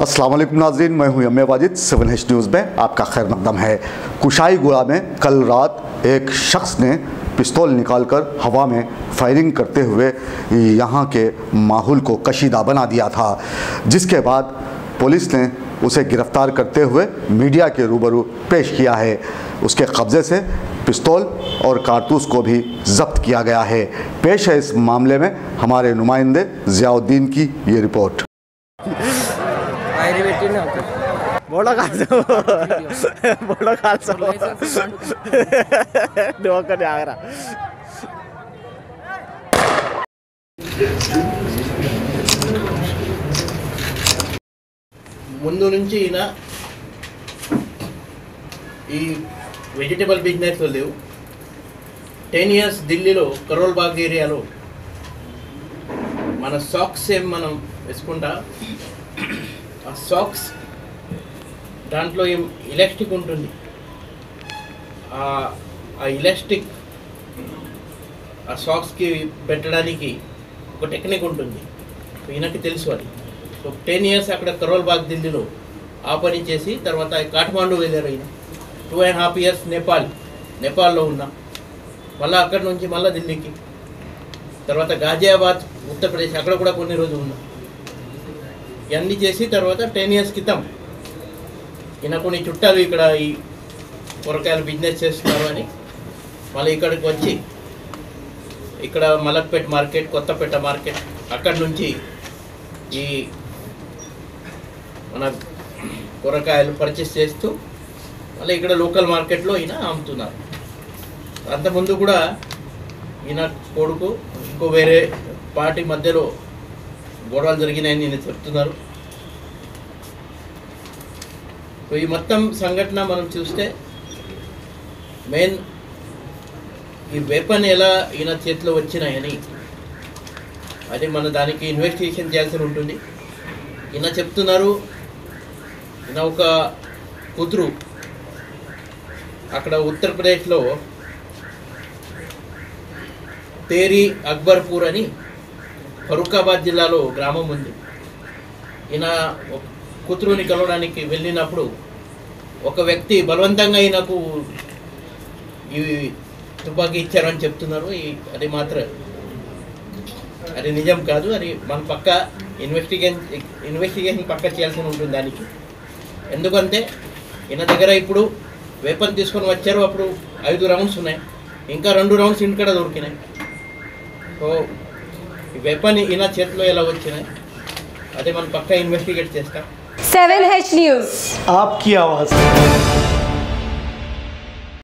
अस्सलाम वालेकुम नाजरीन मैं हूं यम्य वाजिद सेवन एच न्यूज़ में आपका खैर मकदम है कुशाईगुड़ा में कल रात एक शख्स ने पिस्तौल निकालकर हवा में फायरिंग करते हुए यहां के माहौल को कशीदा बना दिया था जिसके बाद पुलिस ने उसे गिरफ्तार करते हुए मीडिया के रूबरू पेश किया है उसके कब्ज़े से पिस्तौल और कारतूस को भी जब्त किया गया है पेश है इस मामले में हमारे नुमाइंदे ज़ियाउद्दीन की ये रिपोर्ट ఐదు పెట్టినా బోడో కాల్చు బోడో కాల్చు నువ్వు ఒక్కటి ఆగరా ముందు నుంచి ఈయన ఈ వెజిటబుల్ బిజినెస్ లేవు టెన్ ఇయర్స్ ఢిల్లీలో కరోల్ బాగ్ ఏరియాలో మన సాక్స్ ఏం మనం వేసుకుంటా ఆ సాక్స్ దాంట్లో ఏం ఎలాస్టిక్ ఉంటుంది ఆ- ఆ ఎలాస్టిక్ ఆ సాక్స్కి పెట్టడానికి ఒక టెక్నిక్ ఉంటుంది సో ఈయనకి తెలుసు అది సో టెన్ ఇయర్స్ అక్కడ కరోల్ బాగ్ ఢిల్లీలో ఆ పని చేసి తర్వాత కాఠ్మాండు వెళ్ళారు ఈయన two and half years Nepal నేపాల్లో ఉన్నా మళ్ళీ అక్కడ నుంచి మళ్ళీ ఢిల్లీకి తర్వాత గాజియాబాద్ ఉత్తరప్రదేశ్ అక్కడ కూడా కొన్ని రోజులు ఉన్నా ఇవన్నీ చేసి తర్వాత టెన్ ఇయర్స్ క్రితం ఈయన కొన్ని చుట్టాలు ఇక్కడ ఈ కూరగాయలు బిజినెస్ చేస్తున్నారు అని మళ్ళీ ఇక్కడికి వచ్చి ఇక్కడ మలక్పేట్ మార్కెట్ కొత్తపేట మార్కెట్ అక్కడ నుంచి ఈ మన కూరగాయలు పర్చేస్ చేస్తూ మళ్ళీ ఇక్కడ లోకల్ మార్కెట్లో ఈయన అమ్ముతున్నారు అంతకుముందు కూడా ఈయన కొడుకు ఇంకో వేరే పార్టీ మధ్యలో గొడవలు జరిగినాయని నేను చెప్తున్నారు సో ఈ మొత్తం సంఘటన మనం చూస్తే మెయిన్ ఈ వెపన్ ఎలా ఈయన చేతిలో వచ్చినాయని అది మన దానికి ఇన్వెస్టిగేషన్ చేయాల్సి ఉంటుంది ఈయన చెప్తున్నారు ఈయన ఒక కూతురు అక్కడ ఉత్తరప్రదేశ్లో తేరి అక్బర్పూర్ అని ఫరూకాబాద్ జిల్లాలో గ్రామం ఉంది ఈయన ఒక కూతురుని కలవడానికి వెళ్ళినప్పుడు ఒక వ్యక్తి బలవంతంగా ఈయనకు ఈ తుపాకీ ఇచ్చారని చెప్తున్నారు ఈ అది మాత్రం అది నిజం కాదు అది మన పక్క ఇన్వెస్టిగేషన్ ఇన్వెస్టిగేషన్ పక్క చేయాల్సి ఉంటుంది దానికి ఎందుకంటే ఈయన దగ్గర ఇప్పుడు వేపన్ తీసుకొని వచ్చారు అప్పుడు ఐదు రౌండ్స్ ఉన్నాయి ఇంకా రెండు రౌండ్స్ ఇంటికడ దొరికినాయి సో ఈ వెపన్ ఈయన చేతిలో ఎలా వచ్చినాయి అదే మనం పక్క ఇన్వెస్టిగేట్ చేస్తాం सेवन एच न्यूज आपकी आवाज़